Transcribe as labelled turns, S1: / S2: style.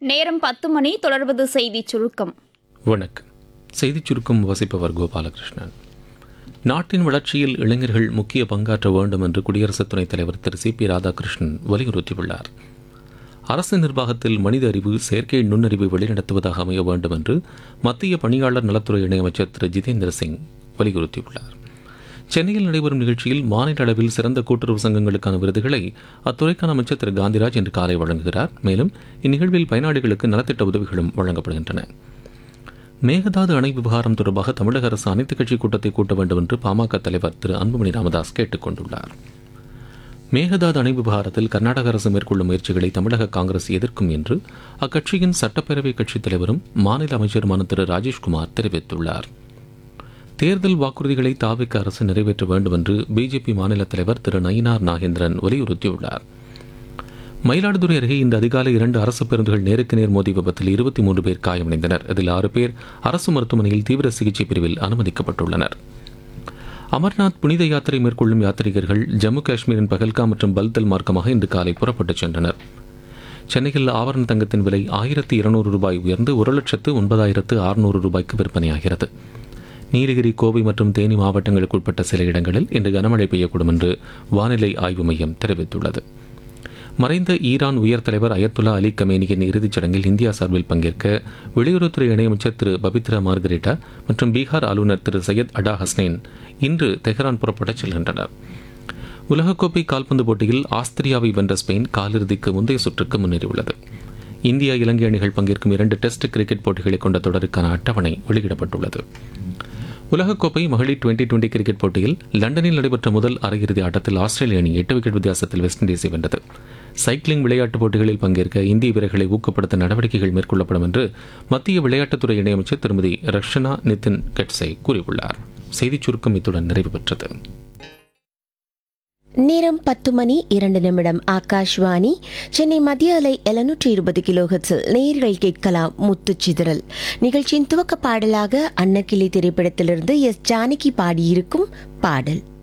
S1: நேரம் பத்து மணி தொடர்வது செய்திச் சுருக்கம்
S2: வணக்கம் செய்திச் சுருக்கம் வசிப்பவர் கோபாலகிருஷ்ணன் நாட்டின் வளர்ச்சியில் இளைஞர்கள் முக்கிய பங்காற்ற வேண்டும் என்று குடியரசு துணைத் தலைவர் திரு சி பி ராதாகிருஷ்ணன் வலியுறுத்தியுள்ளார் அரசு நிர்வாகத்தில் மனித அறிவு செயற்கை நுண்ணறிவு வழிநடத்துவதாக அமைய வேண்டும் என்று மத்திய பணியாளர் நலத்துறை இணையமைச்சர் திரு ஜிதேந்திர சிங் வலியுறுத்தியுள்ளார் சென்னையில் நடைபெறும் நிகழ்ச்சியில் மாநில அளவில் சிறந்த கூட்டுறவு சங்கங்களுக்கான விருதுகளை அத்துறைக்கான அமைச்சர் திரு காந்திராஜ் இன்று காலை வழங்குகிறார் மேலும் இந்நிகழ்வில் பயனாளிகளுக்கு நலத்திட்ட உதவிகளும் வழங்கப்படுகின்றன மேகதாது அணை விவகாரம் தொடர்பாக தமிழக அரசு அனைத்துக் கட்சி கூட்டத்தை கூட்ட வேண்டும் என்று பாமக தலைவர் திரு அன்புமணி ராமதாஸ் கேட்டுக் கொண்டுள்ளார் மேகதாது அணை விவகாரத்தில் கர்நாடக அரசு மேற்கொள்ளும் முயற்சிகளை தமிழக காங்கிரஸ் எதிர்க்கும் என்று அக்கட்சியின் சட்டப்பேரவை கட்சித் தலைவரும் மாநில அமைச்சருமான திரு ராஜேஷ்குமார் தெரிவித்துள்ளார் தேர்தல் வாக்குறுதிகளை தாவிக்க அரசு நிறைவேற்ற வேண்டும் என்று பிஜேபி மாநில தலைவர் திரு நயினார் நாகேந்திரன் வலியுறுத்தியுள்ளார் மயிலாடுதுறை அருகே இந்த அதிகாலை இரண்டு அரசு பேருந்துகள் நேருக்கு நேர் மோதி விபத்தில் இருபத்தி மூன்று பேர் காயமடைந்தனர் இதில் ஆறு பேர் அரசு மருத்துவமனையில் தீவிர சிகிச்சை பிரிவில் அனுமதிக்கப்பட்டுள்ளனர் அமர்நாத் புனித யாத்திரை மேற்கொள்ளும் யாத்ரீகர்கள் ஜம்மு காஷ்மீரின் பகல்காம் மற்றும் பல்தல் மார்க்கமாக இன்று காலை புறப்பட்டுச் சென்றனர் சென்னையில் ஆபரண தங்கத்தின் விலை ஆயிரத்தி இருநூறு ரூபாய் உயர்ந்து ஒரு லட்சத்து ஒன்பதாயிரத்து அறுநூறு ரூபாய்க்கு விற்பனையாகிறது நீலகிரி கோவை மற்றும் தேனி மாவட்டங்களுக்கு உட்பட்ட சில இடங்களில் இன்று கனமழை பெய்யக்கூடும் என்று வானிலை ஆய்வு மையம் தெரிவித்துள்ளது மறைந்த ஈரான் உயர் தலைவர் அயத்துல்லா அலி கமேனியின் இறுதிச் சடங்கில் இந்தியா சார்பில் பங்கேற்க வெளியுறவுத்துறை இணையமைச்சர் திரு பபித்ரா மார்கரேட்டா மற்றும் பீகார் ஆளுநர் திரு சையத் அடா ஹஸ்னைன் இன்று தெஹ்ரான் புறப்படச் செல்கின்றனர் உலகக்கோப்பை கால்பந்து போட்டியில் ஆஸ்திரியாவை வென்ற ஸ்பெயின் காலிறுதிக்கு முந்தைய சுற்றுக்கு முன்னேறியுள்ளது இந்தியா இலங்கை அணிகள் பங்கேற்கும் இரண்டு டெஸ்ட் கிரிக்கெட் போட்டிகளை கொண்ட தொடருக்கான அட்டவணை வெளியிடப்பட்டுள்ளது உலகக்கோப்பை மகளிர் டுவெண்டி டுவெண்டி கிரிக்கெட் போட்டியில் லண்டனில் நடைபெற்ற முதல் அரையிறுதி ஆட்டத்தில் ஆஸ்திரேலிய அணி எட்டு விக்கெட் வித்தியாசத்தில் வெஸ்ட் இண்டீஸை வென்றது சைக்கிளிங் விளையாட்டுப் போட்டிகளில் பங்கேற்க இந்திய வீரர்களை ஊக்கப்படுத்த நடவடிக்கைகள் மேற்கொள்ளப்படும் என்று மத்திய விளையாட்டுத்துறை இணையமைச்சர் திருமதி ரக்ஷனா நிதின் கட்சே கூறியுள்ளார் செய்திச் சுருக்கம் இத்துடன் நிறைவு பெற்றது
S3: நேரம் பத்து மணி இரண்டு நிமிடம் ஆகாஷ்வாணி சென்னை மத்திய அலை எழுநூற்றி இருபது கிலோஹெட்ஸில் நேர்கள் கேட்கலாம் முத்துச்சிதறல் நிகழ்ச்சியின் துவக்க பாடலாக அன்னக்கிளி திரைப்படத்திலிருந்து எஸ் ஜானகி பாடியிருக்கும் பாடல்